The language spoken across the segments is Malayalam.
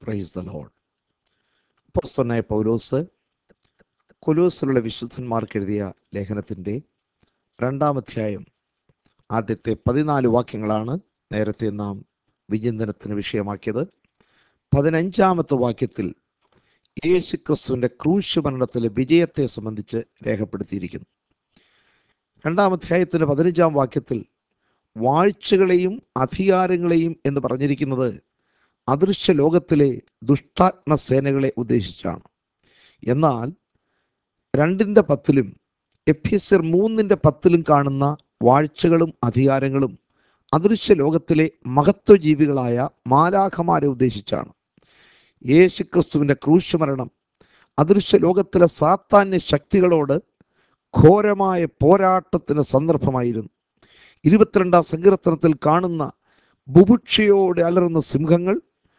പ്രൈസ് ദ ലോഡ് പുസ്തകനായ പൗലോസ് കൊലൂസിലുള്ള വിശുദ്ധന്മാർക്ക് എഴുതിയ ലേഖനത്തിൻ്റെ രണ്ടാം അധ്യായം ആദ്യത്തെ പതിനാല് വാക്യങ്ങളാണ് നേരത്തെ നാം വിചിന്തനത്തിന് വിഷയമാക്കിയത് പതിനഞ്ചാമത്തെ വാക്യത്തിൽ യേശു ക്രിസ്തുവിൻ്റെ ക്രൂശ് മരണത്തിലെ വിജയത്തെ സംബന്ധിച്ച് രേഖപ്പെടുത്തിയിരിക്കുന്നു രണ്ടാം അധ്യായത്തിൻ്റെ പതിനഞ്ചാം വാക്യത്തിൽ വാഴ്ചകളെയും അധികാരങ്ങളെയും എന്ന് പറഞ്ഞിരിക്കുന്നത് അദൃശ്യ ലോകത്തിലെ ദുഷ്ടാത്മ സേനകളെ ഉദ്ദേശിച്ചാണ് എന്നാൽ രണ്ടിൻ്റെ പത്തിലും എഫ്യസർ മൂന്നിൻ്റെ പത്തിലും കാണുന്ന വാഴ്ചകളും അധികാരങ്ങളും അദൃശ്യ ലോകത്തിലെ മഹത്വജീവികളായ മാലാഖമാരെ ഉദ്ദേശിച്ചാണ് യേശുക്രിസ്തുവിൻ്റെ ക്രൂശുമരണം അദൃശ്യ ലോകത്തിലെ സാത്താന്യ ശക്തികളോട് ഘോരമായ പോരാട്ടത്തിന് സന്ദർഭമായിരുന്നു ഇരുപത്തിരണ്ടാം സങ്കീർത്തനത്തിൽ കാണുന്ന ബുഭുക്ഷയോടെ അലറുന്ന സിംഹങ്ങൾ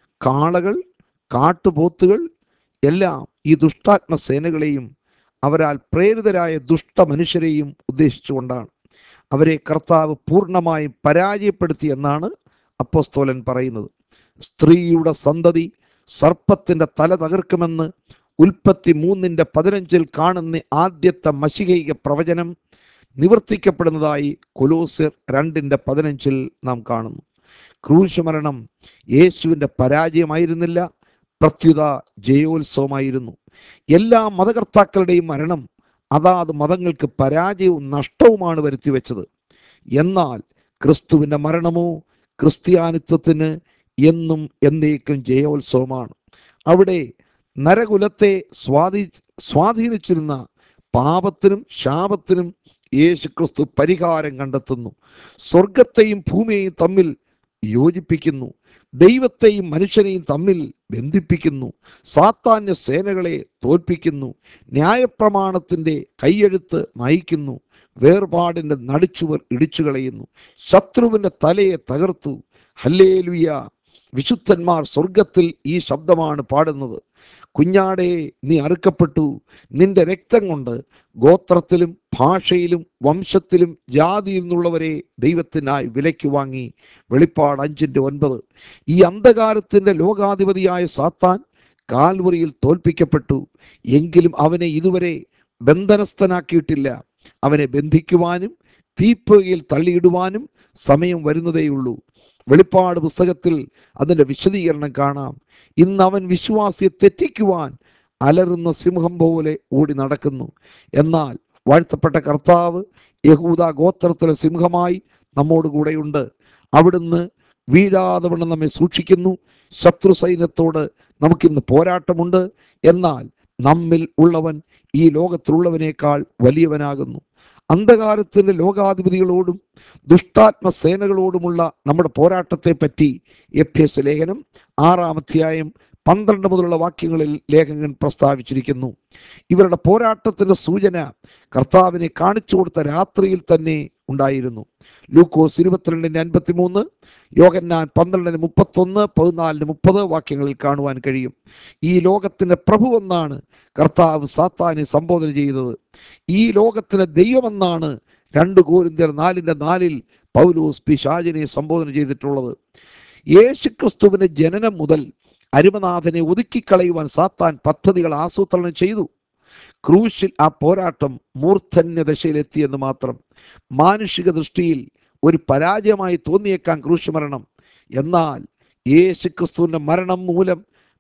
കാളകൾ കാട്ടുപോത്തുകൾ എല്ലാം ഈ ദുഷ്ടാത്മ സേനകളെയും അവരാൽ പ്രേരിതരായ ദുഷ്ട മനുഷ്യരെയും ഉദ്ദേശിച്ചുകൊണ്ടാണ് അവരെ കർത്താവ് പൂർണ്ണമായും പരാജയപ്പെടുത്തി എന്നാണ് അപ്പോസ്തോലൻ പറയുന്നത് സ്ത്രീയുടെ സന്തതി സർപ്പത്തിൻ്റെ തല തകർക്കുമെന്ന് ഉൽപ്പത്തി മൂന്നിൻ്റെ പതിനഞ്ചിൽ കാണുന്ന ആദ്യത്തെ മഷികൈക പ്രവചനം നിവർത്തിക്കപ്പെടുന്നതായി കൊലോസിർ രണ്ടിൻ്റെ പതിനഞ്ചിൽ നാം കാണുന്നു ക്രൂശ് മരണം യേശുവിൻ്റെ പരാജയമായിരുന്നില്ല പ്രത്യുത ജയോത്സവമായിരുന്നു എല്ലാ മതകർത്താക്കളുടെയും മരണം അതാത് മതങ്ങൾക്ക് പരാജയവും നഷ്ടവുമാണ് വരുത്തിവെച്ചത് എന്നാൽ ക്രിസ്തുവിൻ്റെ മരണമോ ക്രിസ്ത്യാനിത്വത്തിന് എന്നും എന്നേക്കും ജയോത്സവമാണ് അവിടെ നരകുലത്തെ സ്വാധീ സ്വാധീനിച്ചിരുന്ന പാപത്തിനും ശാപത്തിനും യേശു ക്രിസ്തു പരിഹാരം കണ്ടെത്തുന്നു സ്വർഗത്തെയും ഭൂമിയെയും തമ്മിൽ യോജിപ്പിക്കുന്നു ദൈവത്തെയും മനുഷ്യനെയും തമ്മിൽ ബന്ധിപ്പിക്കുന്നു സാത്താന്യ സേനകളെ തോൽപ്പിക്കുന്നു ന്യായപ്രമാണത്തിൻ്റെ കൈയെഴുത്ത് നയിക്കുന്നു വേർപാടിൻ്റെ നടിച്ചുവർ ഇടിച്ചു കളയുന്നു ശത്രുവിൻ്റെ തലയെ തകർത്തു ഹല്ലേലുയ വിശുദ്ധന്മാർ സ്വർഗത്തിൽ ഈ ശബ്ദമാണ് പാടുന്നത് കുഞ്ഞാടെ നീ അറുക്കപ്പെട്ടു നിന്റെ രക്തം കൊണ്ട് ഗോത്രത്തിലും ഭാഷയിലും വംശത്തിലും ജാതിയിൽ നിന്നുള്ളവരെ ദൈവത്തിനായി വിലയ്ക്ക് വാങ്ങി വെളിപ്പാട് അഞ്ചിൻ്റെ ഒൻപത് ഈ അന്ധകാരത്തിൻ്റെ ലോകാധിപതിയായ സാത്താൻ കാൽവറിയിൽ തോൽപ്പിക്കപ്പെട്ടു എങ്കിലും അവനെ ഇതുവരെ ബന്ധനസ്ഥനാക്കിയിട്ടില്ല അവനെ ബന്ധിക്കുവാനും തീപ്പുകയിൽ തള്ളിയിടുവാനും സമയം വരുന്നതേയുള്ളൂ വെളിപ്പാട് പുസ്തകത്തിൽ അതിൻ്റെ വിശദീകരണം കാണാം ഇന്ന് അവൻ വിശ്വാസിയെ തെറ്റിക്കുവാൻ അലറുന്ന സിംഹം പോലെ ഓടി നടക്കുന്നു എന്നാൽ വാഴ്ത്തപ്പെട്ട കർത്താവ് യഹൂദ ഗോത്രത്തിലെ സിംഹമായി നമ്മോട് കൂടെയുണ്ട് അവിടുന്ന് വീഴാതെ വണ്ണം നമ്മെ സൂക്ഷിക്കുന്നു ശത്രു സൈന്യത്തോട് നമുക്കിന്ന് പോരാട്ടമുണ്ട് എന്നാൽ നമ്മിൽ ഉള്ളവൻ ഈ ലോകത്തിലുള്ളവനേക്കാൾ വലിയവനാകുന്നു അന്ധകാരത്തിൻ്റെ ലോകാധിപതികളോടും ദുഷ്ടാത്മ സേനകളോടുമുള്ള നമ്മുടെ പോരാട്ടത്തെ പറ്റി എഫ് എസ് ലേഖനം ആറാം അധ്യായം പന്ത്രണ്ട് മുതലുള്ള വാക്യങ്ങളിൽ ലേഖകൻ പ്രസ്താവിച്ചിരിക്കുന്നു ഇവരുടെ പോരാട്ടത്തിൻ്റെ സൂചന കർത്താവിനെ കാണിച്ചു കൊടുത്ത രാത്രിയിൽ തന്നെ ഉണ്ടായിരുന്നു ലൂക്കോസ് ഇരുപത്തിരണ്ടിന് അൻപത്തി മൂന്ന് യോഗന്നാൻ പന്ത്രണ്ടിന് മുപ്പത്തൊന്ന് പതിനാലിന് മുപ്പത് വാക്യങ്ങളിൽ കാണുവാൻ കഴിയും ഈ ലോകത്തിൻ്റെ പ്രഭുവെന്നാണ് കർത്താവ് സാത്താനെ സംബോധന ചെയ്തത് ഈ ലോകത്തിലെ ദൈവമെന്നാണ് രണ്ട് കോരിന്ത്യർ നാലിൻ്റെ നാലിൽ പൗലോസ് പിശാചിനെ സംബോധന ചെയ്തിട്ടുള്ളത് യേശുക്രിസ്തുവിൻ്റെ ജനനം മുതൽ അരുമനാഥനെ ഒതുക്കിക്കളയുവാൻ സാത്താൻ പദ്ധതികൾ ആസൂത്രണം ചെയ്തു ക്രൂശിൽ ആ പോരാട്ടം മൂർധന്യ ദശയിലെത്തിയെന്ന് മാത്രം മാനുഷിക ദൃഷ്ടിയിൽ ഒരു പരാജയമായി തോന്നിയേക്കാം ക്രൂശ് മരണം എന്നാൽ യേശു ക്രിസ്തുവിൻ്റെ മരണം മൂലം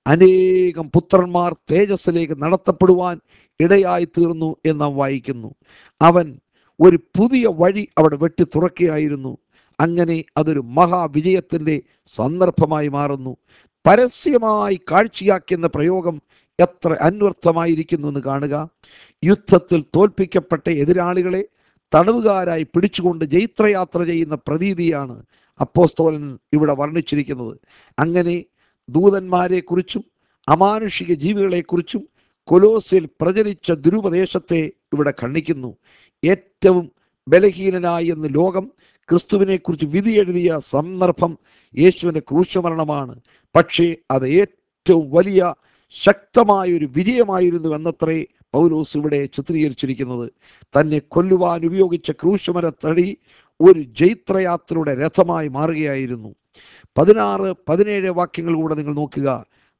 അനേകം പുത്രന്മാർ തേജസ്സിലേക്ക് നടത്തപ്പെടുവാൻ ഇടയായി തീർന്നു എന്ന് നാം വായിക്കുന്നു അവൻ ഒരു പുതിയ വഴി അവിടെ വെട്ടി തുറക്കുകയായിരുന്നു അങ്ങനെ അതൊരു മഹാവിജയത്തിൻ്റെ സന്ദർഭമായി മാറുന്നു പരസ്യമായി കാഴ്ചയാക്കിയെന്ന പ്രയോഗം എത്ര അന്വർത്ഥമായിരിക്കുന്നു എന്ന് കാണുക യുദ്ധത്തിൽ തോൽപ്പിക്കപ്പെട്ട എതിരാളികളെ തടവുകാരായി പിടിച്ചുകൊണ്ട് ജൈത്രയാത്ര ചെയ്യുന്ന പ്രതീതിയാണ് അപ്പോസ്തോലൻ ഇവിടെ വർണ്ണിച്ചിരിക്കുന്നത് അങ്ങനെ ദൂതന്മാരെക്കുറിച്ചും അമാനുഷിക ജീവികളെക്കുറിച്ചും കൊലോസിൽ പ്രചരിച്ച ദുരുപദേശത്തെ ഇവിടെ ഖണ്ഡിക്കുന്നു ഏറ്റവും ബലഹീനനായി എന്ന് ലോകം ക്രിസ്തുവിനെക്കുറിച്ച് വിധി എഴുതിയ സന്ദർഭം യേശുവിൻ്റെ ക്രൂശമരണമാണ് പക്ഷേ അത് ഏറ്റവും വലിയ ശക്തമായ ഒരു വിജയമായിരുന്നു എന്നത്രേ പൗലോസ് ഇവിടെ ചിത്രീകരിച്ചിരിക്കുന്നത് തന്നെ കൊല്ലുവാൻ ഉപയോഗിച്ച ക്രൂശുമര തടി ഒരു ജൈത്രയാത്രയുടെ രഥമായി മാറുകയായിരുന്നു പതിനാറ് പതിനേഴ് വാക്യങ്ങൾ കൂടെ നിങ്ങൾ നോക്കുക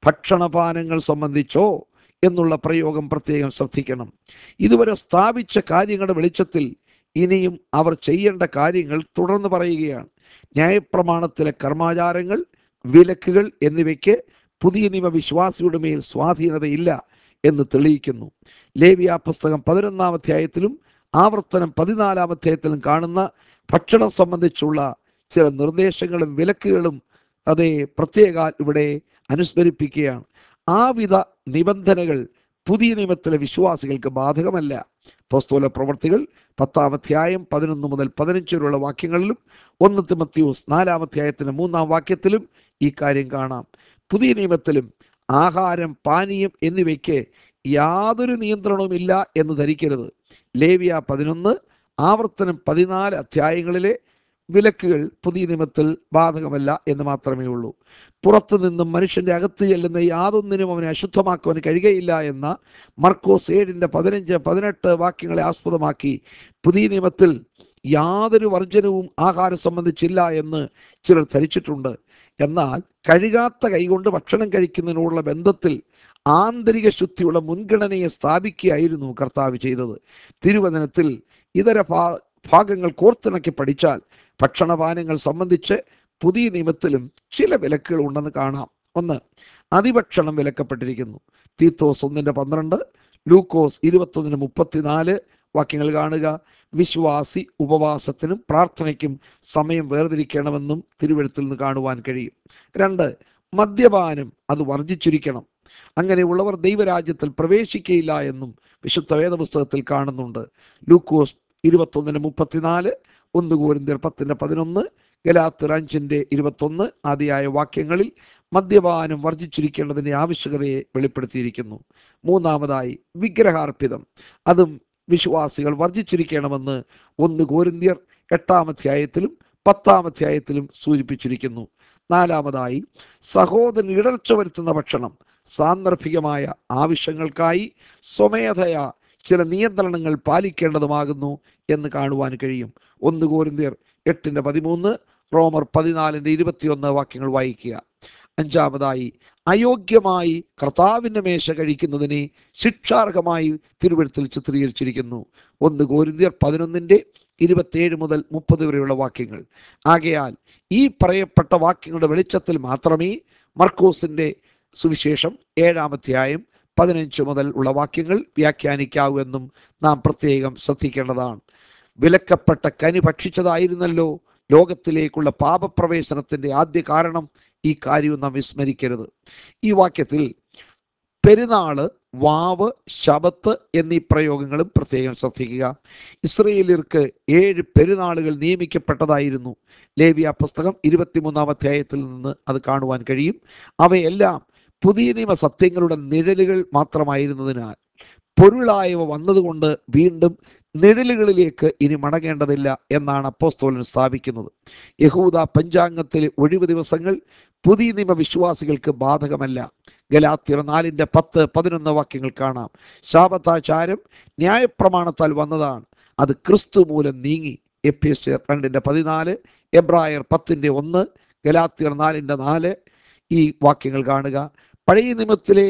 ഭക്ഷണപാനങ്ങൾ സംബന്ധിച്ചോ എന്നുള്ള പ്രയോഗം പ്രത്യേകം ശ്രദ്ധിക്കണം ഇതുവരെ സ്ഥാപിച്ച കാര്യങ്ങളുടെ വെളിച്ചത്തിൽ ഇനിയും അവർ ചെയ്യേണ്ട കാര്യങ്ങൾ തുടർന്ന് പറയുകയാണ് ന്യായപ്രമാണത്തിലെ കർമാചാരങ്ങൾ വിലക്കുകൾ എന്നിവയ്ക്ക് പുതിയ നിയമ വിശ്വാസിയുടെ മേൽ സ്വാധീനതയില്ല എന്ന് തെളിയിക്കുന്നു ലേവിയ പുസ്തകം പതിനൊന്നാം അധ്യായത്തിലും ആവർത്തനം പതിനാലാം അധ്യായത്തിലും കാണുന്ന ഭക്ഷണം സംബന്ധിച്ചുള്ള ചില നിർദ്ദേശങ്ങളും വിലക്കുകളും അതേ പ്രത്യേക ഇവിടെ അനുസ്മരിപ്പിക്കുകയാണ് ആ വിധ നിബന്ധനകൾ പുതിയ നിയമത്തിലെ വിശ്വാസികൾക്ക് ബാധകമല്ല പോസ്തോല പ്രവർത്തികൾ പത്താം അധ്യായം പതിനൊന്ന് മുതൽ പതിനഞ്ച് വരെയുള്ള വാക്യങ്ങളിലും ഒന്ന് തിമത്യൂസ് നാലാം അധ്യായത്തിന്റെ മൂന്നാം വാക്യത്തിലും ഈ കാര്യം കാണാം പുതിയ നിയമത്തിലും ആഹാരം പാനീയം എന്നിവയ്ക്ക് യാതൊരു നിയന്ത്രണവുമില്ല എന്ന് ധരിക്കരുത് ലേവിയ പതിനൊന്ന് ആവർത്തനം പതിനാല് അധ്യായങ്ങളിലെ വിലക്കുകൾ പുതിയ നിയമത്തിൽ ബാധകമല്ല എന്ന് മാത്രമേ ഉള്ളൂ പുറത്തു നിന്നും മനുഷ്യന്റെ അകത്ത് ചെല്ലുന്ന യാതൊന്നിനും അവനെ അശുദ്ധമാക്കുവാൻ കഴിയുകയില്ല എന്ന മർക്കോസ് ഏഴിന്റെ പതിനഞ്ച് പതിനെട്ട് വാക്യങ്ങളെ ആസ്പദമാക്കി പുതിയ നിയമത്തിൽ യാതൊരു വർജനവും ആഹാരം സംബന്ധിച്ചില്ല എന്ന് ചിലർ ധരിച്ചിട്ടുണ്ട് എന്നാൽ കഴുകാത്ത കൈകൊണ്ട് ഭക്ഷണം കഴിക്കുന്നതിനോടുള്ള ബന്ധത്തിൽ ആന്തരിക ശുദ്ധിയുള്ള മുൻഗണനയെ സ്ഥാപിക്കുകയായിരുന്നു കർത്താവ് ചെയ്തത് തിരുവചനത്തിൽ ഇതര ഭാ ഭാഗങ്ങൾ കോർത്തിണക്കി പഠിച്ചാൽ ഭക്ഷണപാനങ്ങൾ സംബന്ധിച്ച് പുതിയ നിയമത്തിലും ചില വിലക്കുകൾ ഉണ്ടെന്ന് കാണാം ഒന്ന് അതിഭക്ഷണം വിലക്കപ്പെട്ടിരിക്കുന്നു തീത്തോസ് ഒന്നിന്റെ പന്ത്രണ്ട് ലൂക്കോസ് ഇരുപത്തൊന്നിന് മുപ്പത്തിനാല് വാക്യങ്ങൾ കാണുക വിശ്വാസി ഉപവാസത്തിനും പ്രാർത്ഥനയ്ക്കും സമയം വേർതിരിക്കണമെന്നും തിരുവഴുത്തിൽ നിന്ന് കാണുവാൻ കഴിയും രണ്ട് മദ്യപാനം അത് വർജിച്ചിരിക്കണം അങ്ങനെയുള്ളവർ ദൈവരാജ്യത്തിൽ പ്രവേശിക്കയില്ല എന്നും വിശുദ്ധ വേദപുസ്തകത്തിൽ കാണുന്നുണ്ട് ലൂക്കോസ് ഇരുപത്തൊന്നിന് മുപ്പത്തിനാല് ഒന്ന് കോരിന്തിയർ പത്തിന്റെ പതിനൊന്ന് ഗലാത്തർ അഞ്ചിന്റെ ഇരുപത്തൊന്ന് ആദിയായ വാക്യങ്ങളിൽ മദ്യപാനം വർജിച്ചിരിക്കേണ്ടതിന്റെ ആവശ്യകതയെ വെളിപ്പെടുത്തിയിരിക്കുന്നു മൂന്നാമതായി വിഗ്രഹാർപ്പിതം അതും വിശ്വാസികൾ വർജിച്ചിരിക്കണമെന്ന് ഒന്ന് കോരിന്തിയർ എട്ടാം അധ്യായത്തിലും പത്താം അധ്യായത്തിലും സൂചിപ്പിച്ചിരിക്കുന്നു നാലാമതായി സഹോദരൻ ഇടർച്ച വരുത്തുന്ന ഭക്ഷണം സാന്ദർഭികമായ ആവശ്യങ്ങൾക്കായി സ്വമേധയാ ചില നിയന്ത്രണങ്ങൾ പാലിക്കേണ്ടതുമാകുന്നു എന്ന് കാണുവാൻ കഴിയും ഒന്ന് കോരിന്തിയർ എട്ടിന്റെ പതിമൂന്ന് റോമർ പതിനാലിന്റെ ഇരുപത്തിയൊന്ന് വാക്യങ്ങൾ വായിക്കുക അഞ്ചാമതായി അയോഗ്യമായി കർത്താവിൻ്റെ മേശ കഴിക്കുന്നതിനെ ശിക്ഷാർഹമായി തിരുവഴുത്തിൽ ചിത്രീകരിച്ചിരിക്കുന്നു ഒന്ന് കോരിന്തിയർ പതിനൊന്നിൻ്റെ ഇരുപത്തിയേഴ് മുതൽ മുപ്പത് വരെയുള്ള വാക്യങ്ങൾ ആകയാൽ ഈ പറയപ്പെട്ട വാക്യങ്ങളുടെ വെളിച്ചത്തിൽ മാത്രമേ മർക്കോസിന്റെ സുവിശേഷം ഏഴാം അധ്യായം പതിനഞ്ച് മുതൽ ഉള്ള വാക്യങ്ങൾ വ്യാഖ്യാനിക്കാവൂ എന്നും നാം പ്രത്യേകം ശ്രദ്ധിക്കേണ്ടതാണ് വിലക്കപ്പെട്ട കനി ഭക്ഷിച്ചതായിരുന്നല്ലോ ലോകത്തിലേക്കുള്ള പാപപ്രവേശനത്തിന്റെ ആദ്യ കാരണം ഈ കാര്യവും നാം വിസ്മരിക്കരുത് ഈ വാക്യത്തിൽ പെരുന്നാള് വാവ് ശബത്ത് എന്നീ പ്രയോഗങ്ങളും പ്രത്യേകം ശ്രദ്ധിക്കുക ഇസ്രയേലിയർക്ക് ഏഴ് പെരുന്നാളുകൾ നിയമിക്കപ്പെട്ടതായിരുന്നു ലേവിയ പുസ്തകം ഇരുപത്തിമൂന്നാം അധ്യായത്തിൽ നിന്ന് അത് കാണുവാൻ കഴിയും അവയെല്ലാം പുതിയ നിയമ സത്യങ്ങളുടെ നിഴലുകൾ മാത്രമായിരുന്നതിനാൽ പൊരുളായവ വന്നതുകൊണ്ട് വീണ്ടും നിഴലുകളിലേക്ക് ഇനി മടങ്ങേണ്ടതില്ല എന്നാണ് അപ്പോസ്തോലൻ സ്ഥാപിക്കുന്നത് യഹൂദ പഞ്ചാംഗത്തിലെ ഒഴിവ് ദിവസങ്ങൾ പുതിയ നിയമ വിശ്വാസികൾക്ക് ബാധകമല്ല ഗലാത്തിയർ നാലിൻ്റെ പത്ത് പതിനൊന്ന് വാക്യങ്ങൾ കാണാം ശാപത്താചാരം ന്യായപ്രമാണത്താൽ വന്നതാണ് അത് ക്രിസ്തു മൂലം നീങ്ങി എഫ് എസ് രണ്ടിൻ്റെ പതിനാല് എബ്രായർ പത്തിൻ്റെ ഒന്ന് ഗലാത്തിയർ നാലിൻ്റെ നാല് ഈ വാക്യങ്ങൾ കാണുക പഴയ നിയമത്തിലെ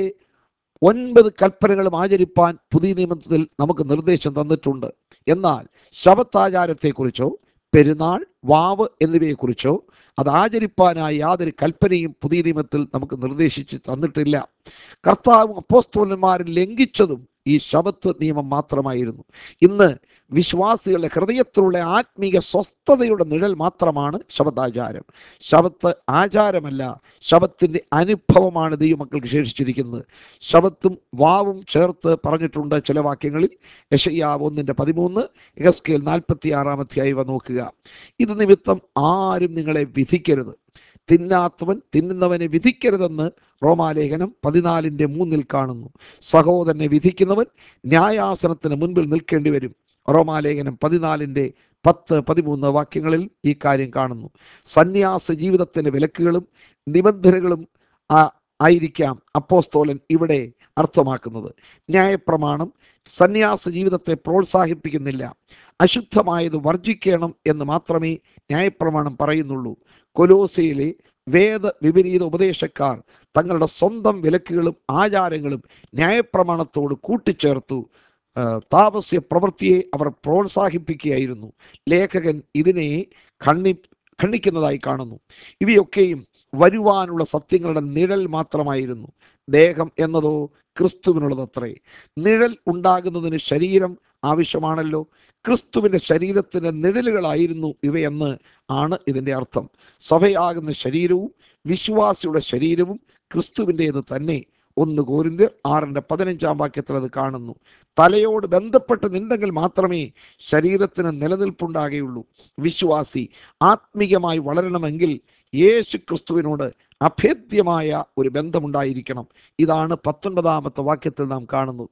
ഒൻപത് കൽപ്പനകളും ആചരിപ്പാൻ പുതിയ നിയമത്തിൽ നമുക്ക് നിർദ്ദേശം തന്നിട്ടുണ്ട് എന്നാൽ ശബത്താചാരത്തെക്കുറിച്ചോ പെരുന്നാൾ വാവ് എന്നിവയെക്കുറിച്ചോ അത് ആചരിപ്പാനായി യാതൊരു കൽപ്പനയും പുതിയ നിയമത്തിൽ നമുക്ക് നിർദ്ദേശിച്ച് തന്നിട്ടില്ല കർത്താവും അപ്പോസ്തോലന്മാരും ലംഘിച്ചതും ഈ ശബത്ത് നിയമം മാത്രമായിരുന്നു ഇന്ന് വിശ്വാസികളുടെ ഹൃദയത്തിലുള്ള ആത്മീക സ്വസ്ഥതയുടെ നിഴൽ മാത്രമാണ് ശബത്താചാരം ശബത്ത് ആചാരമല്ല ശബത്തിൻ്റെ അനുഭവമാണ് ദൈവമക്കൾക്ക് ശേഷിച്ചിരിക്കുന്നത് ശബത്തും വാവും ചേർത്ത് പറഞ്ഞിട്ടുണ്ട് ചില വാക്യങ്ങളിൽ യശയ്യാവ് ഒന്നിൻ്റെ പതിമൂന്ന് എഹസ്കേൽ നാൽപ്പത്തി ആറാമധ്യായി നോക്കുക ഇത് നിമിത്തം ആരും നിങ്ങളെ വിധിക്കരുത് തിന്നാത്തവൻ തിന്നുന്നവനെ വിധിക്കരുതെന്ന് റോമാലേഖനം പതിനാലിൻ്റെ മൂന്നിൽ കാണുന്നു സഹോദരനെ വിധിക്കുന്നവൻ ന്യായാസനത്തിന് മുൻപിൽ നിൽക്കേണ്ടി വരും റോമാലേഖനം പതിനാലിൻ്റെ പത്ത് പതിമൂന്ന് വാക്യങ്ങളിൽ ഈ കാര്യം കാണുന്നു സന്യാസ ജീവിതത്തിൻ്റെ വിലക്കുകളും നിബന്ധനകളും ആ ആയിരിക്കാം അപ്പോസ്തോലൻ ഇവിടെ അർത്ഥമാക്കുന്നത് ന്യായപ്രമാണം സന്യാസ ജീവിതത്തെ പ്രോത്സാഹിപ്പിക്കുന്നില്ല അശുദ്ധമായത് വർജിക്കണം എന്ന് മാത്രമേ ന്യായപ്രമാണം പറയുന്നുള്ളൂ കൊലോസയിലെ വേദ വിപരീത ഉപദേശക്കാർ തങ്ങളുടെ സ്വന്തം വിലക്കുകളും ആചാരങ്ങളും ന്യായപ്രമാണത്തോട് കൂട്ടിച്ചേർത്തു ആ, താപസ്യ പ്രവൃത്തിയെ അവർ പ്രോത്സാഹിപ്പിക്കുകയായിരുന്നു ലേഖകൻ ഇതിനെ ഖണ്ഡി ഖണ്ഡിക്കുന്നതായി കാണുന്നു ഇവയൊക്കെയും വരുവാനുള്ള സത്യങ്ങളുടെ നിഴൽ മാത്രമായിരുന്നു ദേഹം എന്നതോ ക്രിസ്തുവിനുള്ളതത്രേ നിഴൽ ഉണ്ടാകുന്നതിന് ശരീരം ആവശ്യമാണല്ലോ ക്രിസ്തുവിൻ്റെ ശരീരത്തിൻ്റെ നിഴലുകളായിരുന്നു ഇവയെന്ന് ആണ് ഇതിൻ്റെ അർത്ഥം സഭയാകുന്ന ശരീരവും വിശ്വാസിയുടെ ശരീരവും ക്രിസ്തുവിൻ്റേത് തന്നെ ഒന്ന് കോരിന്ത്യർ ആറിൻ്റെ പതിനഞ്ചാം വാക്യത്തിൽ അത് കാണുന്നു തലയോട് ബന്ധപ്പെട്ട് നിന്നെങ്കിൽ മാത്രമേ ശരീരത്തിന് നിലനിൽപ്പുണ്ടാകുകയുള്ളൂ വിശ്വാസി ആത്മീയമായി വളരണമെങ്കിൽ യേശു ക്രിസ്തുവിനോട് അഭേദ്യമായ ഒരു ബന്ധമുണ്ടായിരിക്കണം ഇതാണ് പത്തൊൻപതാമത്തെ വാക്യത്തിൽ നാം കാണുന്നത്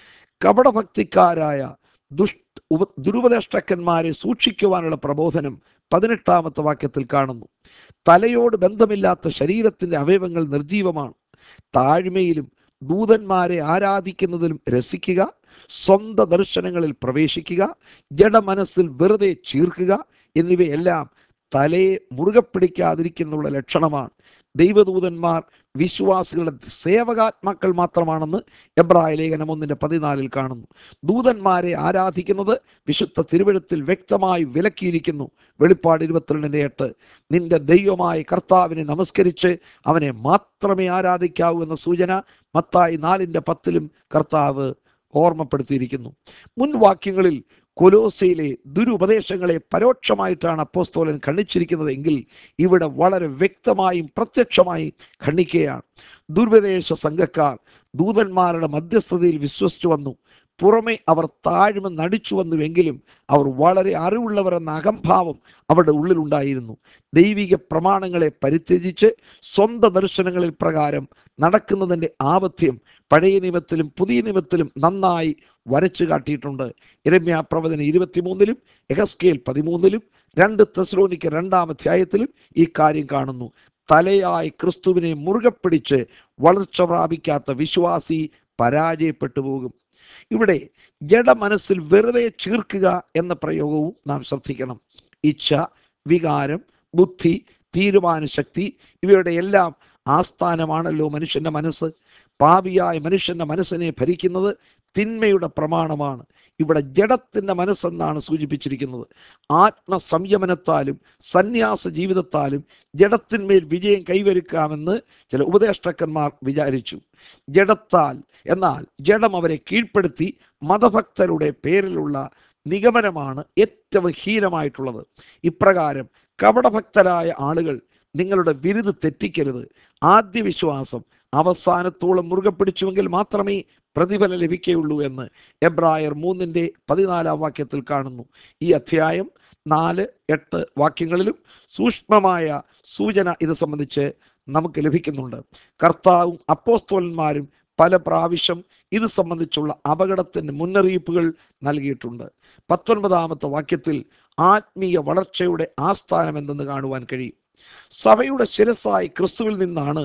കപടഭക്തിക്കാരായ ദുഷ്ട ഉപ ദുരുപദേഷ്ടക്കന്മാരെ സൂക്ഷിക്കുവാനുള്ള പ്രബോധനം പതിനെട്ടാമത്തെ വാക്യത്തിൽ കാണുന്നു തലയോട് ബന്ധമില്ലാത്ത ശരീരത്തിന്റെ അവയവങ്ങൾ നിർജീവമാണ് താഴ്മയിലും ദൂതന്മാരെ ആരാധിക്കുന്നതിലും രസിക്കുക സ്വന്തം ദർശനങ്ങളിൽ പ്രവേശിക്കുക ജഡമനസ്സിൽ വെറുതെ ചീർക്കുക എന്നിവയെല്ലാം തലയെ മുറുകെ പിടിക്കാതിരിക്കുന്നുള്ള ലക്ഷണമാണ് ദൈവദൂതന്മാർ വിശ്വാസികളുടെ സേവകാത്മാക്കൾ മാത്രമാണെന്ന് എബ്രായ ലേഖനം ഒന്നിന്റെ പതിനാലിൽ കാണുന്നു ദൂതന്മാരെ ആരാധിക്കുന്നത് വിശുദ്ധ തിരുവഴുത്തിൽ വ്യക്തമായി വിലക്കിയിരിക്കുന്നു വെളിപ്പാട് ഇരുപത്തിരണ്ടിന്റെ എട്ട് നിന്റെ ദൈവമായ കർത്താവിനെ നമസ്കരിച്ച് അവനെ മാത്രമേ ആരാധിക്കാവൂ എന്ന സൂചന മത്തായി നാലിന്റെ പത്തിലും കർത്താവ് ഓർമ്മപ്പെടുത്തിയിരിക്കുന്നു മുൻ വാക്യങ്ങളിൽ കൊലോസയിലെ ദുരുപദേശങ്ങളെ പരോക്ഷമായിട്ടാണ് അപ്പോസ്തോലൻ ഖണ്ഡിച്ചിരിക്കുന്നത് എങ്കിൽ ഇവിടെ വളരെ വ്യക്തമായും പ്രത്യക്ഷമായും ഖണ്ഡിക്കുകയാണ് ദുർപദേശ സംഘക്കാർ ദൂതന്മാരുടെ മധ്യസ്ഥതയിൽ വിശ്വസിച്ചു വന്നു പുറമെ അവർ താഴ്മ നടിച്ചു വന്നുവെങ്കിലും അവർ വളരെ അറിവുള്ളവർ എന്ന അകംഭാവം അവരുടെ ഉള്ളിലുണ്ടായിരുന്നു ദൈവിക പ്രമാണങ്ങളെ പരിത്യജിച്ച് സ്വന്തം ദർശനങ്ങളിൽ പ്രകാരം നടക്കുന്നതിൻ്റെ ആപഥ്യം പഴയ നിയമത്തിലും പുതിയ നിയമത്തിലും നന്നായി വരച്ചു കാട്ടിയിട്ടുണ്ട് ഇരമ്യ പ്രവചന ഇരുപത്തിമൂന്നിലും എഹസ്കേൽ പതിമൂന്നിലും രണ്ട് തെസ്ലോനിക്ക് രണ്ടാം അധ്യായത്തിലും ഈ കാര്യം കാണുന്നു തലയായി ക്രിസ്തുവിനെ മുറുകെ പിടിച്ച് വളർച്ച പ്രാപിക്കാത്ത വിശ്വാസി പരാജയപ്പെട്ടു പോകും ഇവിടെ ജഡമനസ്സിൽ വെറുതെ ചീർക്കുക എന്ന പ്രയോഗവും നാം ശ്രദ്ധിക്കണം ഇച്ഛ വികാരം ബുദ്ധി തീരുമാനശക്തി ഇവയുടെ എല്ലാം ആസ്ഥാനമാണല്ലോ മനുഷ്യന്റെ മനസ്സ് പാപിയായ മനുഷ്യന്റെ മനസ്സിനെ ഭരിക്കുന്നത് തിന്മയുടെ പ്രമാണമാണ് ഇവിടെ ജഡത്തിന്റെ മനസ്സെന്നാണ് സൂചിപ്പിച്ചിരിക്കുന്നത് ആത്മസംയമനത്താലും സന്യാസ ജീവിതത്താലും ജഡത്തിന്മേൽ വിജയം കൈവരുക്കാമെന്ന് ചില ഉപദേഷ്ടക്കന്മാർ വിചാരിച്ചു ജഡത്താൽ എന്നാൽ ജഡം അവരെ കീഴ്പ്പെടുത്തി മതഭക്തരുടെ പേരിലുള്ള നിഗമനമാണ് ഏറ്റവും ഹീനമായിട്ടുള്ളത് ഇപ്രകാരം കപടഭക്തരായ ആളുകൾ നിങ്ങളുടെ വിരുത് തെറ്റിക്കരുത് ആദ്യ വിശ്വാസം അവസാനത്തോളം മുറുകെ പിടിച്ചുവെങ്കിൽ മാത്രമേ പ്രതിഫലം ലഭിക്കുകയുള്ളൂ എന്ന് എബ്രായർ മൂന്നിൻ്റെ പതിനാലാം വാക്യത്തിൽ കാണുന്നു ഈ അധ്യായം നാല് എട്ട് വാക്യങ്ങളിലും സൂക്ഷ്മമായ സൂചന ഇത് സംബന്ധിച്ച് നമുക്ക് ലഭിക്കുന്നുണ്ട് കർത്താവും അപ്പോസ്തോലന്മാരും പല പ്രാവശ്യം ഇത് സംബന്ധിച്ചുള്ള അപകടത്തിന് മുന്നറിയിപ്പുകൾ നൽകിയിട്ടുണ്ട് പത്തൊൻപതാമത്തെ വാക്യത്തിൽ ആത്മീയ വളർച്ചയുടെ ആസ്ഥാനം എന്തെന്ന് കാണുവാൻ കഴിയും സഭയുടെ ശിരസായി ക്രിസ്തുവിൽ നിന്നാണ്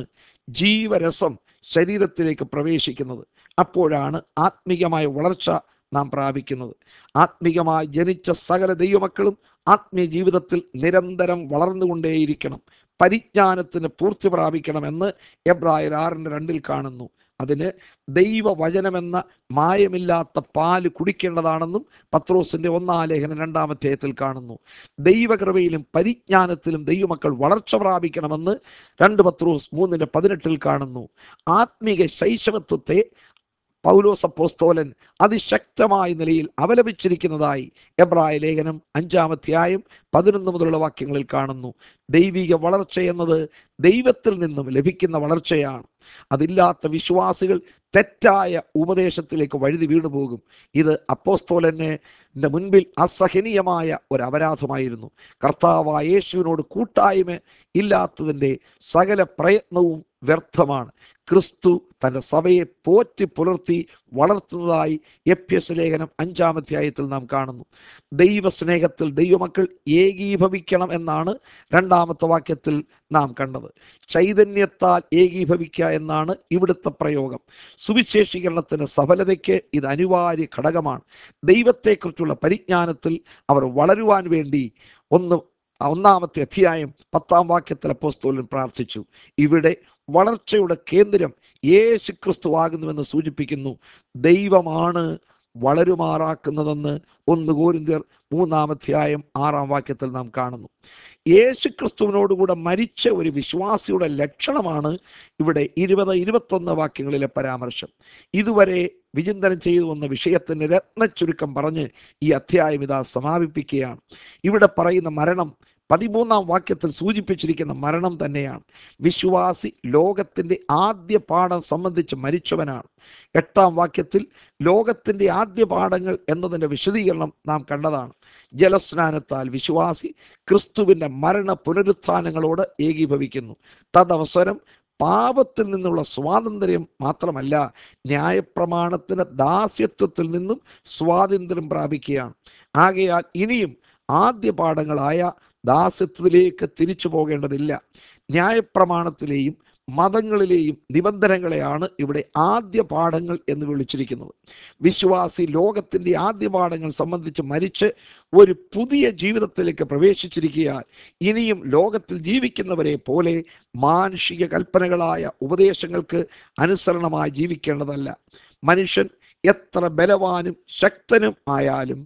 ജീവരസം ശരീരത്തിലേക്ക് പ്രവേശിക്കുന്നത് അപ്പോഴാണ് ആത്മീയമായ വളർച്ച നാം പ്രാപിക്കുന്നത് ആത്മീയമായി ജനിച്ച സകല ദൈവമക്കളും ആത്മീയ ജീവിതത്തിൽ നിരന്തരം വളർന്നുകൊണ്ടേയിരിക്കണം പരിജ്ഞാനത്തിന് പൂർത്തി പ്രാപിക്കണമെന്ന് എബ്രായർ ആറിൻ്റെ രണ്ടിൽ കാണുന്നു അതിന് ദൈവവചനമെന്ന മായമില്ലാത്ത പാല് കുടിക്കേണ്ടതാണെന്നും പത്രോസിന്റെ ഒന്നാം ലേഖനം രണ്ടാം അധ്യായത്തിൽ കാണുന്നു ദൈവകൃപയിലും പരിജ്ഞാനത്തിലും ദൈവമക്കൾ വളർച്ച പ്രാപിക്കണമെന്ന് രണ്ട് പത്രോസ് മൂന്നിന്റെ പതിനെട്ടിൽ കാണുന്നു ആത്മീക ശൈശവത്വത്തെ പൗലോസ് അപ്പോസ്തോലൻ അതിശക്തമായ നിലയിൽ അവലപിച്ചിരിക്കുന്നതായി എബ്രായ ലേഖനം അഞ്ചാം അധ്യായം പതിനൊന്ന് മുതലുള്ള വാക്യങ്ങളിൽ കാണുന്നു ദൈവിക വളർച്ച എന്നത് ദൈവത്തിൽ നിന്നും ലഭിക്കുന്ന വളർച്ചയാണ് അതില്ലാത്ത വിശ്വാസികൾ തെറ്റായ ഉപദേശത്തിലേക്ക് വഴുതി വീണുപോകും ഇത് അപ്പോസ്തോലന് മുൻപിൽ അസഹനീയമായ ഒരു അപരാധമായിരുന്നു കർത്താവായ യേശുവിനോട് കൂട്ടായ്മ ഇല്ലാത്തതിൻ്റെ സകല പ്രയത്നവും വ്യർത്ഥമാണ് ക്രിസ്തു തൻ്റെ സഭയെ പോറ്റി പുലർത്തി വളർത്തുന്നതായി എസ് ലേഖനം അഞ്ചാം അധ്യായത്തിൽ നാം കാണുന്നു ദൈവസ്നേഹത്തിൽ ദൈവമക്കൾ ഏകീഭവിക്കണം എന്നാണ് രണ്ടാമത്തെ വാക്യത്തിൽ നാം കണ്ടത് ചൈതന്യത്താൽ ഏകീഭവിക്കുക എന്നാണ് ഇവിടുത്തെ പ്രയോഗം സുവിശേഷീകരണത്തിന് സഫലതയ്ക്ക് ഇത് അനിവാര്യ ഘടകമാണ് ദൈവത്തെക്കുറിച്ചുള്ള പരിജ്ഞാനത്തിൽ അവർ വളരുവാൻ വേണ്ടി ഒന്ന് ഒന്നാമത്തെ അധ്യായം പത്താം വാക്യത്തിൽ അപ്പോസ്തോലൻ പ്രാർത്ഥിച്ചു ഇവിടെ വളർച്ചയുടെ കേന്ദ്രം യേശു ക്രിസ്തുവാകുന്നുവെന്ന് സൂചിപ്പിക്കുന്നു ദൈവമാണ് വളരുമാറാക്കുന്നതെന്ന് ഒന്ന് കോരിന്ത്യർ മൂന്നാം അധ്യായം ആറാം വാക്യത്തിൽ നാം കാണുന്നു യേശു ക്രിസ്തുവിനോടുകൂടെ മരിച്ച ഒരു വിശ്വാസിയുടെ ലക്ഷണമാണ് ഇവിടെ ഇരുപത് ഇരുപത്തൊന്ന് വാക്യങ്ങളിലെ പരാമർശം ഇതുവരെ വിചിന്തനം ചെയ്തു വന്ന വിഷയത്തിന് രത്നച്ചുരുക്കം പറഞ്ഞ് ഈ അധ്യായം ഇതാ സമാപിപ്പിക്കുകയാണ് ഇവിടെ പറയുന്ന മരണം പതിമൂന്നാം വാക്യത്തിൽ സൂചിപ്പിച്ചിരിക്കുന്ന മരണം തന്നെയാണ് വിശ്വാസി ലോകത്തിൻ്റെ ആദ്യ പാഠം സംബന്ധിച്ച് മരിച്ചവനാണ് എട്ടാം വാക്യത്തിൽ ലോകത്തിൻ്റെ ആദ്യ പാഠങ്ങൾ എന്നതിൻ്റെ വിശദീകരണം നാം കണ്ടതാണ് ജലസ്നാനത്താൽ വിശ്വാസി ക്രിസ്തുവിൻ്റെ മരണ പുനരുത്ഥാനങ്ങളോട് ഏകീഭവിക്കുന്നു തദവസരം പാപത്തിൽ നിന്നുള്ള സ്വാതന്ത്ര്യം മാത്രമല്ല ന്യായപ്രമാണത്തിന് ദാസ്യത്വത്തിൽ നിന്നും സ്വാതന്ത്ര്യം പ്രാപിക്കുകയാണ് ആകയാൽ ഇനിയും ആദ്യ പാഠങ്ങളായ ദാസ്യത്വത്തിലേക്ക് തിരിച്ചു പോകേണ്ടതില്ല ന്യായപ്രമാണത്തിലെയും മതങ്ങളിലെയും നിബന്ധനകളെയാണ് ഇവിടെ ആദ്യ പാഠങ്ങൾ എന്ന് വിളിച്ചിരിക്കുന്നത് വിശ്വാസി ലോകത്തിൻ്റെ ആദ്യ പാഠങ്ങൾ സംബന്ധിച്ച് മരിച്ച് ഒരു പുതിയ ജീവിതത്തിലേക്ക് പ്രവേശിച്ചിരിക്കുകയാൽ ഇനിയും ലോകത്തിൽ ജീവിക്കുന്നവരെ പോലെ മാനുഷിക കൽപ്പനകളായ ഉപദേശങ്ങൾക്ക് അനുസരണമായി ജീവിക്കേണ്ടതല്ല മനുഷ്യൻ എത്ര ബലവാനും ശക്തനും ആയാലും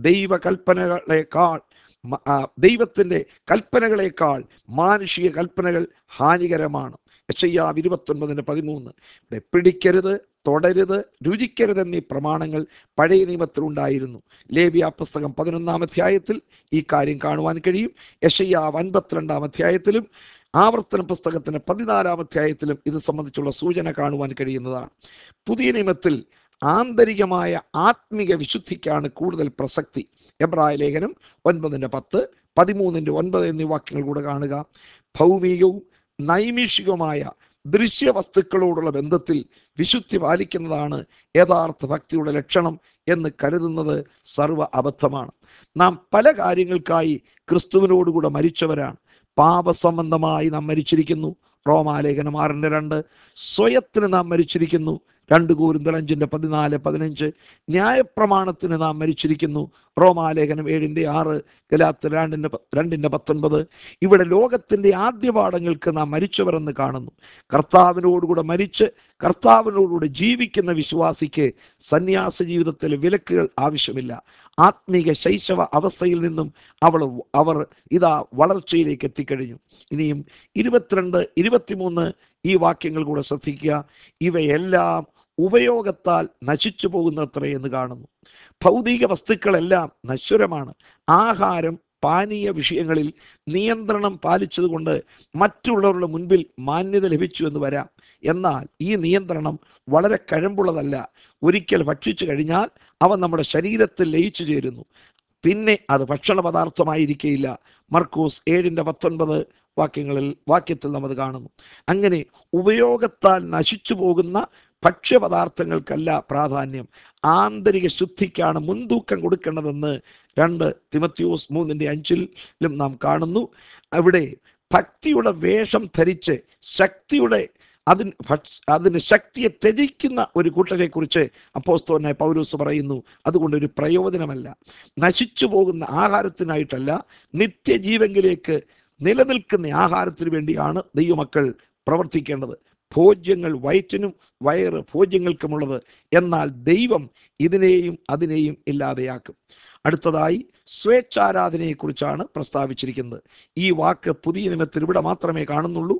ദൈവകൽപ്പനകളെക്കാൾ മ- ആ, ദൈവത്തിൻ്റെ കൽപ്പനകളെക്കാൾ മാനുഷിക കൽപ്പനകൾ ഹാനികരമാണ് യശയ്യാവ് ഇരുപത്തൊൻപതിന് പതിമൂന്ന് ഇവിടെ പിടിക്കരുത് തുടരുത് രുചിക്കരുത് എന്നീ പ്രമാണങ്ങൾ പഴയ നിയമത്തിലുണ്ടായിരുന്നു ലേബിയ പുസ്തകം പതിനൊന്നാം അധ്യായത്തിൽ ഈ കാര്യം കാണുവാൻ കഴിയും യശയ്യാവ് അൻപത്തിരണ്ടാം അധ്യായത്തിലും ആവർത്തന പുസ്തകത്തിന് പതിനാലാം അധ്യായത്തിലും ഇത് സംബന്ധിച്ചുള്ള സൂചന കാണുവാൻ കഴിയുന്നതാണ് പുതിയ നിയമത്തിൽ ആന്തരികമായ ആത്മിക വിശുദ്ധിക്കാണ് കൂടുതൽ പ്രസക്തി എബ്രായ ലേഖനം ഒൻപതിൻ്റെ പത്ത് പതിമൂന്നിൻ്റെ ഒൻപത് എന്നീ വാക്യങ്ങൾ കൂടെ കാണുക ഭൗമികവും നൈമിഷികവുമായ ദൃശ്യവസ്തുക്കളോടുള്ള ബന്ധത്തിൽ വിശുദ്ധി പാലിക്കുന്നതാണ് യഥാർത്ഥ ഭക്തിയുടെ ലക്ഷണം എന്ന് കരുതുന്നത് സർവ്വ അബദ്ധമാണ് നാം പല കാര്യങ്ങൾക്കായി ക്രിസ്തുവിനോടുകൂടെ മരിച്ചവരാണ് പാപസംബന്ധമായി നാം മരിച്ചിരിക്കുന്നു റോമാലേഖനം ആറിൻ്റെ രണ്ട് സ്വയത്തിന് നാം മരിച്ചിരിക്കുന്നു രണ്ട് കൂരുന്തൽ അഞ്ചിൻ്റെ പതിനാല് പതിനഞ്ച് ന്യായപ്രമാണത്തിന് നാം മരിച്ചിരിക്കുന്നു റോമാലേഖനം ഏഴിൻ്റെ ആറ് ഗലാത്ത് രണ്ടിൻ്റെ പ- രണ്ടിൻ്റെ പത്തൊൻപത് ഇവിടെ ലോകത്തിൻ്റെ ആദ്യ പാഠങ്ങൾക്ക് നാം മരിച്ചവരെന്ന് കാണുന്നു കർത്താവിനോടുകൂടെ മരിച്ച് കർത്താവിനോടുകൂടെ ജീവിക്കുന്ന വിശ്വാസിക്ക് സന്യാസ ജീവിതത്തിൽ വിലക്കുകൾ ആവശ്യമില്ല ആത്മീക ശൈശവ അവസ്ഥയിൽ നിന്നും അവൾ അവർ ഇതാ വളർച്ചയിലേക്ക് എത്തിക്കഴിഞ്ഞു ഇനിയും ഇരുപത്തിരണ്ട് ഇരുപത്തിമൂന്ന് ഈ വാക്യങ്ങൾ കൂടെ ശ്രദ്ധിക്കുക ഇവയെല്ലാം ഉപയോഗത്താൽ നശിച്ചു പോകുന്നത്രേ എന്ന് കാണുന്നു ഭൗതിക വസ്തുക്കളെല്ലാം നശ്വരമാണ് ആഹാരം പാനീയ വിഷയങ്ങളിൽ നിയന്ത്രണം പാലിച്ചതുകൊണ്ട് മറ്റുള്ളവരുടെ മുൻപിൽ മാന്യത ലഭിച്ചു എന്ന് വരാം എന്നാൽ ഈ നിയന്ത്രണം വളരെ കഴമ്പുള്ളതല്ല ഒരിക്കൽ ഭക്ഷിച്ചു കഴിഞ്ഞാൽ അവ നമ്മുടെ ശരീരത്തിൽ ലയിച്ചു ചേരുന്നു പിന്നെ അത് ഭക്ഷണ പദാർത്ഥമായിരിക്കയില്ല മർക്കൂസ് ഏഴിൻ്റെ പത്തൊൻപത് വാക്യങ്ങളിൽ വാക്യത്തിൽ നാം അത് കാണുന്നു അങ്ങനെ ഉപയോഗത്താൽ നശിച്ചു പോകുന്ന ഭക്ഷ്യപദാർത്ഥങ്ങൾക്കല്ല പ്രാധാന്യം ആന്തരിക ശുദ്ധിക്കാണ് മുൻതൂക്കം കൊടുക്കേണ്ടതെന്ന് രണ്ട് തിമത്യോസ് മൂന്നിൻ്റെ അഞ്ചിലും നാം കാണുന്നു അവിടെ ഭക്തിയുടെ വേഷം ധരിച്ച് ശക്തിയുടെ അതിന് ഭക്ഷ- അതിന് ശക്തിയെ ത്യജിക്കുന്ന ഒരു കൂട്ടരെ കുറിച്ച് അപ്പോസ്തോനായ പൗരൂസ് പറയുന്നു അതുകൊണ്ട് ഒരു പ്രയോജനമല്ല നശിച്ചു പോകുന്ന ആഹാരത്തിനായിട്ടല്ല നിത്യജീവങ്കിലേക്ക് നിലനിൽക്കുന്ന ആഹാരത്തിന് വേണ്ടിയാണ് ദൈവമക്കൾ പ്രവർത്തിക്കേണ്ടത് ഭോജ്യങ്ങൾ വയറ്റിനും വയറ് ഭോജ്യങ്ങൾക്കുമുള്ളത് എന്നാൽ ദൈവം ഇതിനെയും അതിനെയും ഇല്ലാതെയാക്കും അടുത്തതായി സ്വേച്ഛാരാധനയെക്കുറിച്ചാണ് പ്രസ്താവിച്ചിരിക്കുന്നത് ഈ വാക്ക് പുതിയ നിയമത്തിൽ ഇവിടെ മാത്രമേ കാണുന്നുള്ളൂ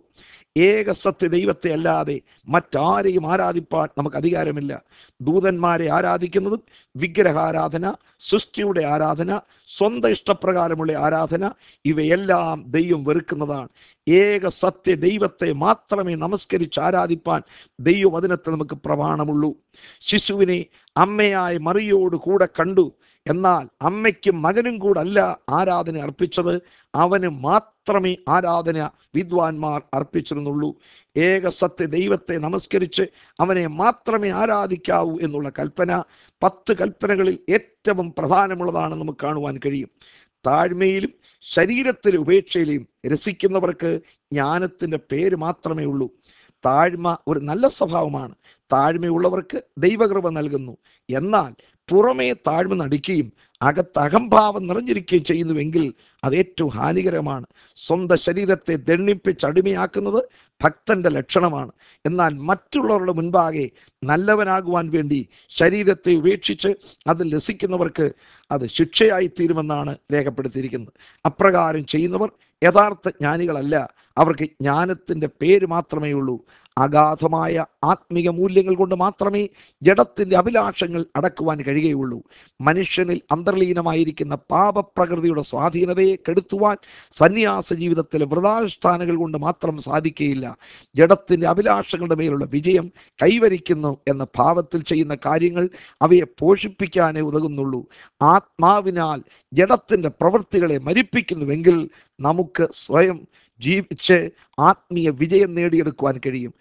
ഏക സത്യ ദൈവത്തെ അല്ലാതെ മറ്റാരെയും ആരാധിപ്പാൻ നമുക്ക് അധികാരമില്ല ദൂതന്മാരെ ആരാധിക്കുന്നതും വിഗ്രഹാരാധന സൃഷ്ടിയുടെ ആരാധന സ്വന്തം ഇഷ്ടപ്രകാരമുള്ള ആരാധന ഇവയെല്ലാം ദൈവം വെറുക്കുന്നതാണ് ഏക സത്യ ദൈവത്തെ മാത്രമേ നമസ്കരിച്ച് ആരാധിപ്പാൻ ദൈവവചനത്തിൽ നമുക്ക് പ്രമാണമുള്ളൂ ശിശുവിനെ അമ്മയായ മറിയോട് കൂടെ കണ്ടു എന്നാൽ അമ്മയ്ക്കും മകനും കൂടല്ല ആരാധന അർപ്പിച്ചത് അവന് മാത്രമേ ആരാധന വിദ്വാൻമാർ അർപ്പിച്ചിരുന്നുള്ളൂ ഏക സത്യ ദൈവത്തെ നമസ്കരിച്ച് അവനെ മാത്രമേ ആരാധിക്കാവൂ എന്നുള്ള കൽപ്പന പത്ത് കൽപ്പനകളിൽ ഏറ്റവും പ്രധാനമുള്ളതാണെന്ന് നമുക്ക് കാണുവാൻ കഴിയും താഴ്മയിലും ശരീരത്തിലെ ഉപേക്ഷയിലും രസിക്കുന്നവർക്ക് ജ്ഞാനത്തിൻ്റെ പേര് മാത്രമേ ഉള്ളൂ താഴ്മ ഒരു നല്ല സ്വഭാവമാണ് താഴ്മയുള്ളവർക്ക് ദൈവകൃപ നൽകുന്നു എന്നാൽ പുറമേ താഴ്മ നടിക്കുകയും അകത്ത് അഹംഭാവം നിറഞ്ഞിരിക്കുകയും ചെയ്യുന്നുവെങ്കിൽ അത് ഏറ്റവും ഹാനികരമാണ് സ്വന്തം ശരീരത്തെ ദണ്ണിപ്പിച്ച് അടിമയാക്കുന്നത് ഭക്തന്റെ ലക്ഷണമാണ് എന്നാൽ മറ്റുള്ളവരുടെ മുൻപാകെ നല്ലവനാകുവാൻ വേണ്ടി ശരീരത്തെ ഉപേക്ഷിച്ച് അതിൽ രസിക്കുന്നവർക്ക് അത് ശിക്ഷയായി തീരുമെന്നാണ് രേഖപ്പെടുത്തിയിരിക്കുന്നത് അപ്രകാരം ചെയ്യുന്നവർ യഥാർത്ഥ ജ്ഞാനികളല്ല അവർക്ക് ജ്ഞാനത്തിൻ്റെ പേര് മാത്രമേ ഉള്ളൂ അഗാധമായ ആത്മീയ മൂല്യങ്ങൾ കൊണ്ട് മാത്രമേ ജഡത്തിൻ്റെ അഭിലാഷങ്ങൾ അടക്കുവാൻ കഴിയുകയുള്ളൂ മനുഷ്യനിൽ അന്തർലീനമായിരിക്കുന്ന പാപപ്രകൃതിയുടെ സ്വാധീനതയെ കെടുത്തുവാൻ സന്യാസ ജീവിതത്തിലെ വ്രതാനുഷ്ഠാനങ്ങൾ കൊണ്ട് മാത്രം സാധിക്കുകയില്ല ജഡത്തിൻ്റെ അഭിലാഷങ്ങളുടെ മേലുള്ള വിജയം കൈവരിക്കുന്നു എന്ന ഭാവത്തിൽ ചെയ്യുന്ന കാര്യങ്ങൾ അവയെ പോഷിപ്പിക്കാനേ ഉതകുന്നുള്ളൂ ആത്മാവിനാൽ ജഡത്തിൻ്റെ പ്രവൃത്തികളെ മരിപ്പിക്കുന്നുവെങ്കിൽ നമുക്ക് സ്വയം ജീവിച്ച് ആത്മീയ വിജയം നേടിയെടുക്കുവാൻ കഴിയും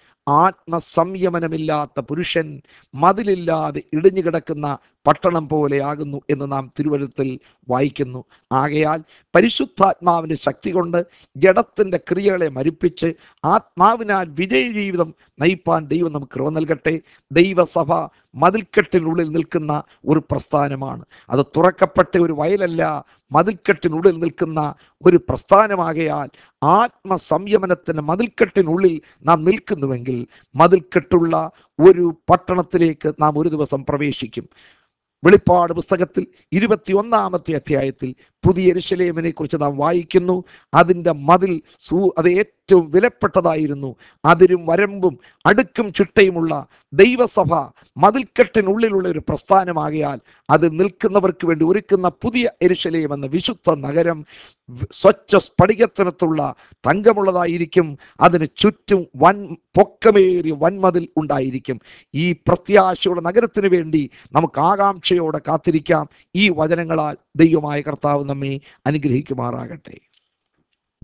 ആത്മസംയമനമില്ലാത്ത പുരുഷൻ മതിലില്ലാതെ ഇടിഞ്ഞു കിടക്കുന്ന പട്ടണം പോലെയാകുന്നു എന്ന് നാം തിരുവഴുത്തിൽ വായിക്കുന്നു ആകയാൽ പരിശുദ്ധാത്മാവിൻ്റെ ശക്തി കൊണ്ട് ജഡത്തിൻ്റെ ക്രിയകളെ മരിപ്പിച്ച് ആത്മാവിനാൽ വിജയ ജീവിതം നയിപ്പാൻ ദൈവം നമുക്ക് കൃപ നൽകട്ടെ ദൈവസഭ മതിൽക്കെട്ടിനുള്ളിൽ നിൽക്കുന്ന ഒരു പ്രസ്ഥാനമാണ് അത് തുറക്കപ്പെട്ട ഒരു വയലല്ല മതിൽക്കെട്ടിനുള്ളിൽ നിൽക്കുന്ന ഒരു പ്രസ്ഥാനമാകയാൽ ആത്മസംയമനത്തിൻ്റെ മതിൽക്കെട്ടിനുള്ളിൽ നാം നിൽക്കുന്നുവെങ്കിൽ മതിൽക്കെട്ടുള്ള ഒരു പട്ടണത്തിലേക്ക് നാം ഒരു ദിവസം പ്രവേശിക്കും വെളിപ്പാട് പുസ്തകത്തിൽ ഇരുപത്തിയൊന്നാമത്തെ അധ്യായത്തിൽ പുതിയ എരുശലേമിനെ കുറിച്ച് നാം വായിക്കുന്നു അതിൻ്റെ മതിൽ സൂ അത് ഏറ്റവും വിലപ്പെട്ടതായിരുന്നു അതിരും വരമ്പും അടുക്കും ചിട്ടയുമുള്ള ദൈവസഭ മതിൽക്കെട്ടിനുള്ളിലുള്ള ഒരു പ്രസ്ഥാനമാകയാൽ അത് നിൽക്കുന്നവർക്ക് വേണ്ടി ഒരുക്കുന്ന പുതിയ എരുശലേം എന്ന വിശുദ്ധ നഗരം സ്വച്ഛ സ്ഫടികത്തിനത്തുള്ള തങ്കമുള്ളതായിരിക്കും അതിന് ചുറ്റും വൻ പൊക്കമേറിയ വൻമതിൽ ഉണ്ടായിരിക്കും ഈ പ്രത്യാശയുള്ള നഗരത്തിന് വേണ്ടി നമുക്ക് ആകാംക്ഷയോടെ കാത്തിരിക്കാം ഈ വചനങ്ങളാൽ ദൈവമായ കർത്താവ് നമ്മെ അനുഗ്രഹിക്കുമാറാകട്ടെ